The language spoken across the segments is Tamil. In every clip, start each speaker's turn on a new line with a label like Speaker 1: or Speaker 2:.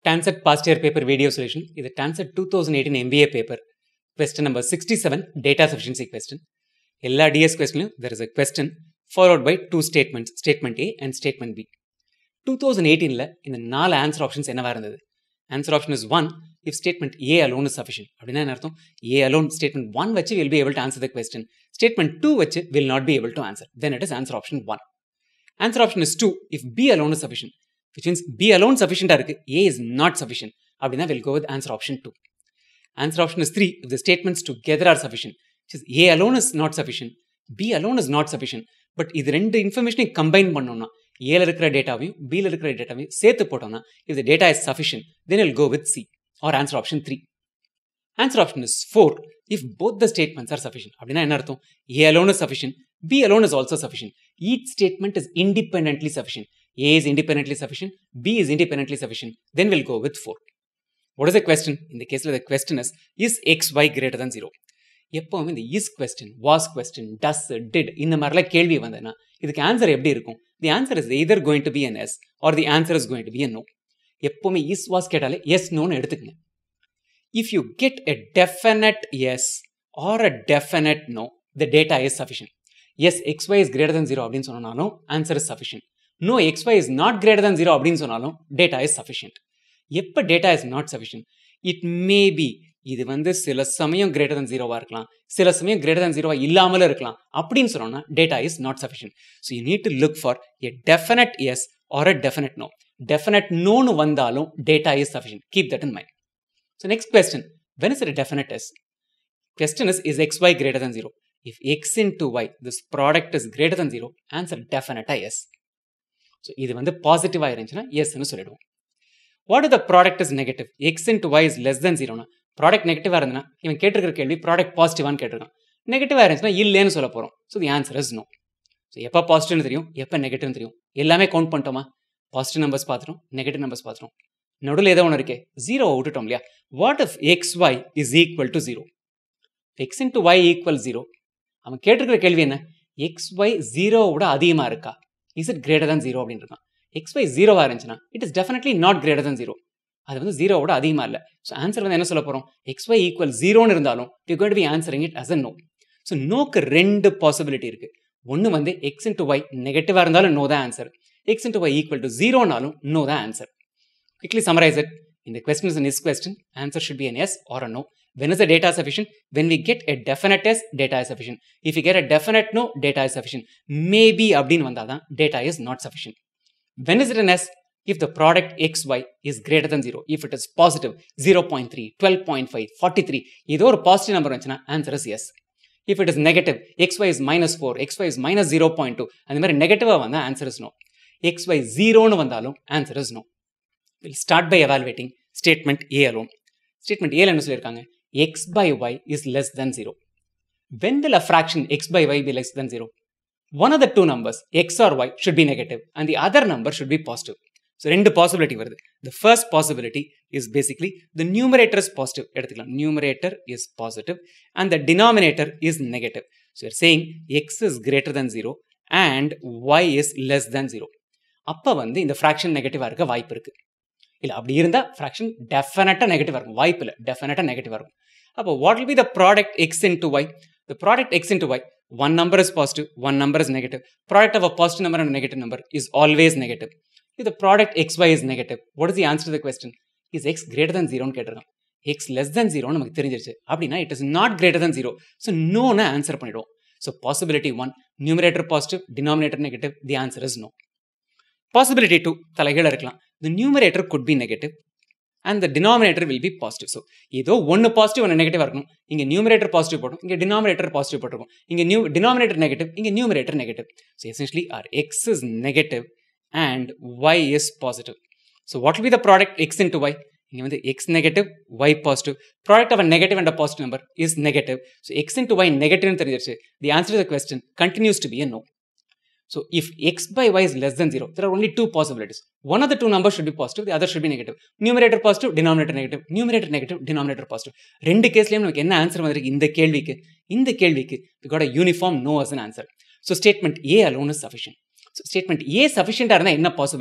Speaker 1: Tansat past year paper video solution. இது Tansat 2018 MBA paper. Question number 67, data sufficiency question. எல்லா DS questionலையும் there is a question followed by two statements, statement A and statement B. 2018ல இந்த நாலு ஆன்சர் ஆப்ஷன்ஸ் என்னவா இருந்தது answer option is one if statement A alone is sufficient அப்படின்னா என்ன அர்த்தம் ஏ அலோன் ஸ்டேட்மெண்ட் ஒன் வச்சு will be able to answer the question statement two வச்சு will not be able to answer then it is answer option one answer option is two if B alone is sufficient which means B alone சஃபிஷியண்டாக இருக்கு ஏ இஸ் நாட் சஃபிஷியன் அப்படின்னா will go with answer option two answer option is three if the statements together are sufficient A alone is not sufficient B alone is not sufficient but இது ரெண்டு இன்ஃபர்மேஷனையும் கம்பைன் பண்ணோம்னா ஏல இருக்கிற டேட்டாவையும் பியில் இருக்கிற டேட்டாவையும் சேர்த்து போட்டோம்னா if the data is sufficient then we'll go with C or answer option three answer option is four if both the statements are sufficient அப்படின்னா என்ன அர்த்தம் A alone is sufficient B alone is also sufficient each statement is independently sufficient A is independently sufficient B is independently sufficient then will go with four what is the question இந்த கேஸில் the question is is X Y greater than zero எப்போவுமே இந்த is question was question does did இந்த மாதிரிலாம் கேள்வி வந்ததுன்னா இதுக்கு ஆன்சர் எப்படி இருக்கும் the answer is either going to be an yes or the answer is going to be an no எப்போவுமே இஸ் வாஸ் கேட்டாலே எஸ் நோன்னு எடுத்துக்கங்க if you get a definite yes or a definite no the data is sufficient yes X Y is greater than zero அப்படின்னு சொன்னாலும் answer is sufficient no X Y is not greater than zero அப்படின்னு சொன்னாலும் டேட்டா இஸ் சஃபிஷியன்ட் எப்போ data is not sufficient it may be இது வந்து சில சமயம் கிரேட்டர் தன் ஜீரோவாக இருக்கலாம் சில சமயம் கிரேட்டர் தன் ஜீரோவா இல்லாமலும் இருக்கலாம் அப்படின்னு சொன்னோம்னா data is not sufficient so you need to look for a definite yes or a definite no definite நோன்னு வந்தாலும் data is sufficient keep that in mind so next question when is it definite yes question is is xy greater than 0 if x into y this product is greater than 0 answer definite yes so இது வந்து பாசிட்டிவாக இருந்துச்சுன்னா எஸ்ன்னு சொல்லிடுவோம் what the product is negative X into Y is less than ஜீரோனா ப்ராடக்ட் நெகட்டிவாக இருந்ததுன்னா இவன் கேட்டிருக்கிற கேள்வி ப்ராடக்ட் பாசிட்டிவான்னு கேட்டிருக்கான் நெகட்டிவாக இருந்துச்சுன்னா இல்லைன்னு சொல்ல போகிறோம் so the answer is no so எப்போ பாசிட்டிவ்னு தெரியும் எப்போ நெகட்டிவ்னு தெரியும் எல்லாமே கவுண்ட் பண்ணிட்டோமா பாசிட்டிவ் நம்பர்ஸ் பார்த்துட்டோம் நெகட்டிவ் நம்பர்ஸ் பார்த்துட்டோம் நடுவில் ஏதோ ஒன்று இருக்கே ஜீரோவை விட்டுட்டோம் இல்லையா what if X Y is equal to zero X into Y equal zero அவன் கேட்டிருக்கிற கேள்வி என்ன எக்ஸ் ஒய் ஜீரோவோட அதிகமாக இருக்கா is it greater than zero அப்படின்னு இருக்கான் எக்ஸ் ஒய் ஜீரோவாக இருந்துச்சுன்னா it is definitely not greater than zero அது வந்து ஜீரோவோட அதிகமாக இல்லை ஸோ ஆன்சர் வந்து என்ன சொல்ல போகிறோம் எக்ஸ் ஒய் ஈக்குவல் ஜீரோன்னு இருந்தாலும் you got be answering it as a no so நோக்கு ரெண்டு பாசிபிலிட்டி இருக்குது ஒன்று வந்து எக்ஸ் இன்ட்டு ஒய் நெகட்டிவாக இருந்தாலும் நோ தான் answer X into Y equal to ஜீரோனாலும் நோ தான் answer quickly summarize it. In the question is an is question, answer should be an yes or a no. When is the data sufficient? When we get a definite yes, data is sufficient. If we get a definite no, data is sufficient. Maybe அப்படின்னு வந்தாதான் data is not sufficient. When is it an yes? If the product xy is greater than 0, if it is positive 0.3, 12.5, 43, ஏதோ ஒரு பாசிட்டிவ் நம்பர் வந்துச்சுன்னா answer is yes if it is negative xy is minus four xy is minus zero point two அந்த மாதிரி நெகட்டிவாக வந்தால் ஆன்சர் இஸ் நோ xy ஜீரோன்னு வந்தாலும் answer is no will start by evaluating statement A alone statement ஏல என்ன சொல்லியிருக்காங்க X by Y is less than zero when will a fraction X by Y be less than zero one of the two numbers X or Y should be negative and the other number should be positive so ரெண்டு பாசிபிலிட்டி வருது the first possibility is basically the numerator is positive எடுத்துக்கலாம் numerator is positive and the denominator is negative so you're saying X is greater than zero and Y is less than zero அப்போ வந்து இந்த ஃப்ராக்ஷன் நெகட்டிவாக இருக்க வாய்ப்பு இருக்குது இல்லை அப்படி இருந்தால் ஃப்ராக்ஷன் டெஃபினட்டாக நெகட்டிவாக இருக்கும் வாய்ப்பு இல்லை டெஃபினட்டாக நெகட்டிவாக இருக்கும் அப்போ what will be the product X into Y the product X into Y one number is positive one number is negative product of a positive number and negative number is always negative இது product X Y is negative what is the answer the question is X greater than ஜீரோன்னு கேட்டிருக்கான் எக்ஸ் லெஸ் தன் ஜீரோன்னு நமக்கு தெரிஞ்சிருச்சு அப்படின்னா it is not greater than zero so நோன்னு ஆன்சர் பண்ணிடுவோம் so possibility one numerator positive denominator negative the answer is no possibility two தலைகீழ இருக்கலாம் the numerator could be negative and the denominator will be positive so ஏதோ ஒன்று பாசிட்டிவ் ஒன்று நெகட்டிவாக இருக்கணும் இங்கே நியூமரேட்டர் பாசிட்டிவ் போட்டோம் இங்கே டினாமினேட்டர் பாசிட்டிவ் போட்டிருக்கும் இங்கே நியூ டினாமினேட்டர் நெகட்டிவ் இங்கே numerator negative so essentially or X is negative and Y is positive so what will be the product X into Y இங்கே வந்து X negative Y positive product of a negative and a positive number is negative so X into Y நெகட்டிவ்னு தெரிஞ்சிருச்சு the answer the question continues to be a no So if x by y is less than 0, there are only two possibilities. One of the two numbers should be positive, the other should be negative. Numerator positive, denominator negative. Numerator negative, denominator positive. ரெண்டு கேஸ்லயும் நமக்கு என்ன ஆன்சர் வந்திருக்கு இந்த கேள்விக்கு இந்த கேள்விக்கு we got a uniform no as an answer. So statement A alone is sufficient. So statement A sufficient இருந்தால் என்ன பாசிபிலிட்டி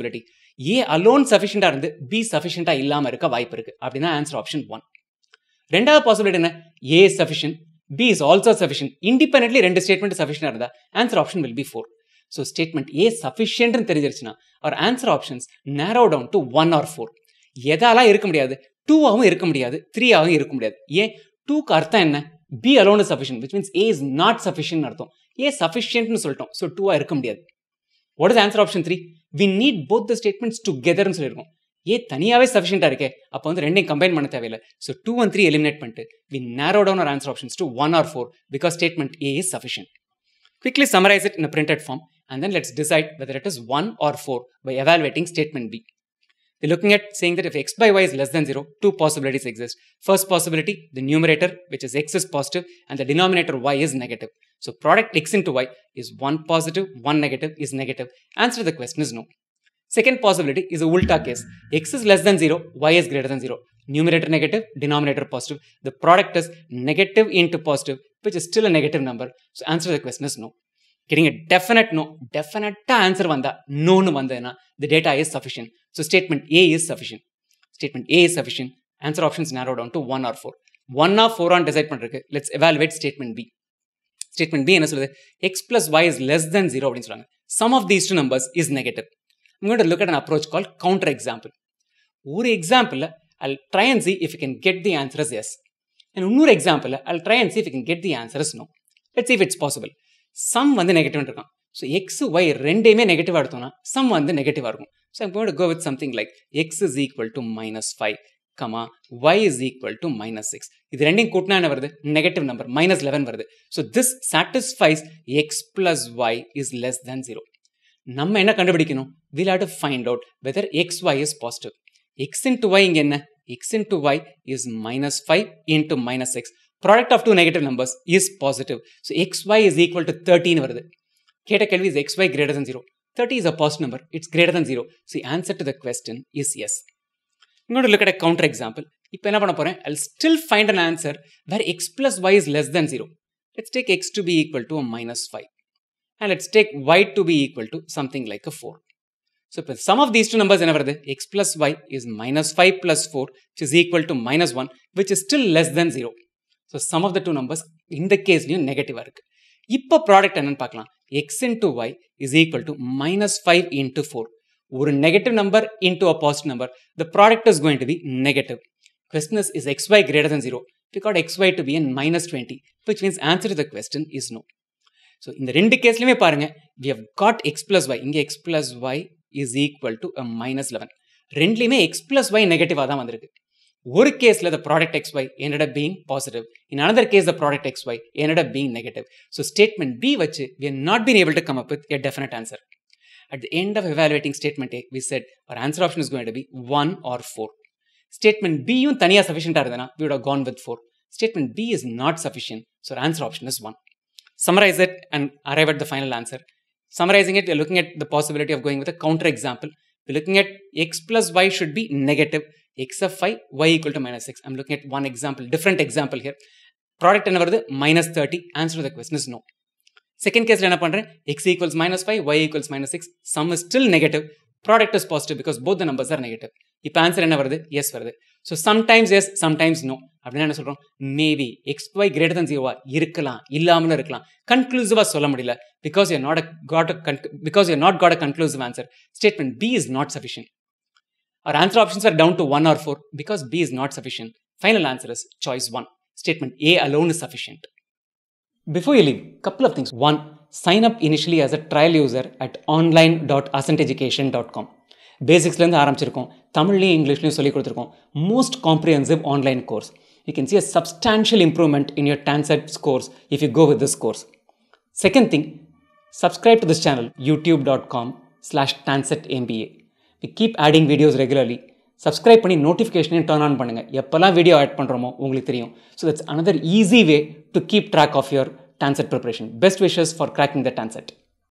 Speaker 1: ஏ அலோன் சஃபிஷியண்டாக இருந்து பி சஃபிஷியண்டாக இல்லாமல் இருக்க வாய்ப்பு இருக்குது அப்படின்னா ஆன்சர் ஆப்ஷன் ஒன் ரெண்டாவது பாசிபிலிட்டி என்ன A sufficient B is also sufficient independently ரெண்டு ஸ்டேட்மெண்ட் சஃபிஷியண்டாக இருந்தால் answer option will be four so statement A சஃபிஷியன்ட்னு தெரிஞ்சிருச்சுன்னா our answer options narrow down to one or four எதாலாம் இருக்க முடியாது டூவாகவும் இருக்க முடியாது த்ரீயாகவும் இருக்க முடியாது ஏன் டூக்கு அர்த்தம் என்ன B alone sufficient which means A is not sufficient அர்த்தம் ஏ சஃபிஷியன்ட்னு சொல்லிட்டோம் ஸோ டூவாக இருக்க முடியாது what is answer option three we need both the statements டுகெதர்னு சொல்லியிருக்கோம் ஏ தனியாகவே சஃபிஷியண்டாக இருக்கே அப்போ வந்து ரெண்டையும் கம்பைன் பண்ண தேவையில்லை so two and three eliminate பண்ணிட்டு we narrow down our answer options to one or four because statement A is sufficient quickly summarize it in a printed form and then let's decide whether it is 1 or 4 by evaluating statement B. We're looking at saying that if x by y is less than 0, two possibilities exist. First possibility, the numerator, which is x is positive, and the denominator y is negative. So product x into y is 1 positive, 1 negative is negative. Answer to the question is no. Second possibility is a ulta case. x is less than 0, y is greater than 0. Numerator negative, denominator positive. The product is negative into positive, which is still a negative number. So answer to the question is no. Getting a definite no, definite answer vanda, no nu vandana, the data is sufficient. So statement A is sufficient. Statement A is sufficient. Answer options narrow down to 1 or 4. 1 or 4 on decide பண்றதுக்கு let's evaluate statement B. Statement B என்ன சொல்லுது x plus y is less than 0 அப்படின்னு சொல்றாங்க. Sum of these two numbers is negative. I'm going to look at an approach called counter example. ஒரு எக்ஸாம்பிளில் I'll try and see if you can get the answer as yes. And இன்னொரு எக்ஸாம்பிளில் I'll try and see if you can get the answer as no. Let's see if it's possible. Sum வந்து நெகட்டிவ் இருக்கான் ஸோ எக்ஸ் ஒய் ரெண்டையுமே நெகட்டிவாக எடுத்தோம்னா சம் வந்து நெகட்டிவாக இருக்கும் so I'm got go with something like X is equal to minus five comma Y is equal to minus six இது ரெண்டையும் கூட்டினா என்ன வருது நெகட்டிவ் நம்பர் மைனஸ் லெவன் வருது so this satisfies X plus Y is less than zero நம்ம என்ன கண்டுபிடிக்கணும் will have to find out whether X Y is positive X into Y இங்கே என்ன X into Y is minus five into minus six product of two negative numbers is positive so X Y is equal to thirteen வருது கேட்ட கேள்வி இஸ் X Y greater than zero thirty is a positive number it's greater than zero so answer to the question is yes இங்கோட லுக் அட் கவுண்டர் எக்ஸாம்பிள் இப்போ என்ன பண்ண போகிறேன் I still find an answer where X plus Y is less than zero let's take x to be equal to minus five and let's take y to be equal to something like a four so இப்போ sum of these two numbers என்ன வருது x plus Y is minus five plus four which is equal to minus one which is still less than zero so sum of the two numbers இந்த கேஸ்லையும் நெகட்டிவாக இருக்குது இப்போ ப்ராடக்ட் என்னன்னு பார்க்கலாம் X into Y is equal to minus five into four ஒரு negative number into a positive number the product is going to be negative question is is xy greater than 0 we got xy to be in minus 20 which means answer to the question is no so இந்த ரெண்டு கேஸ்லையுமே பாருங்க we have got x plus y இங்க x plus y is equal to a minus 11 ரெண்டுலையுமே x plus y நெகட்டிவாக தான் வந்திருக்கு ஒரு கேஸ்ல the product xy ended up being positive in another case the product xy ended up being negative so statement b வச்சு we have not been able to come up with a definite answer at the end of evaluating statement a we said our answer option is going to be 1 or 4 statement b யும் தனியாக சஃபிஷியண்டாக இருந்தனா we would have gone with 4 statement b is not sufficient so our answer option is 1 summarize it and arrive at the final answer summarizing it we're looking at the possibility of going with a counter example we're looking at x plus y should be negative x of 5 y equal to minus 6 i'm looking at one example different example here product என்ன வருது minus 30 answer to the question is no second case என்ன பண்றேன் x equals minus 5 y equals minus 6 sum is still negative product is positive because both the numbers are negative இப்போ ஆன்சர் என்ன வருது எஸ் வருது so sometimes yes sometimes no அப்படின்னா என்ன சொல்கிறோம் maybe x Y greater than ஜீரோவா இருக்கலாம் இல்லாமலும் இருக்கலாம் கன்க்ளூசிவாக சொல்ல முடியல because you not got because you not got a conclusive answer statement B is not sufficient our answer options are down to 1 or 4 because B is not sufficient. Final answer is choice 1. Statement A alone is sufficient. Before you leave, couple of things. One, sign up initially as a trial user at online.asenteducation.com. பேசிக்ஸ்லேருந்து ஆரம்பிச்சிருக்கோம் தமிழ்லையும் இங்கிலீஷ்லையும் சொல்லி கொடுத்துருக்கோம் most comprehensive online course you can see a substantial improvement in your TANCET scores if you go with this course second thing subscribe to this channel YouTube dot com slash TANCET MBA we keep adding videos regularly subscribe பண்ணி நோட்டிஃபிகேஷனையும் டர்ன் ஆன் பண்ணுங்கள் எப்போல்லாம் வீடியோ ஆட் பண்ணுறோமோ உங்களுக்கு தெரியும் so that's another easy way to keep track of your TANCET preparation best wishes for cracking the TANCET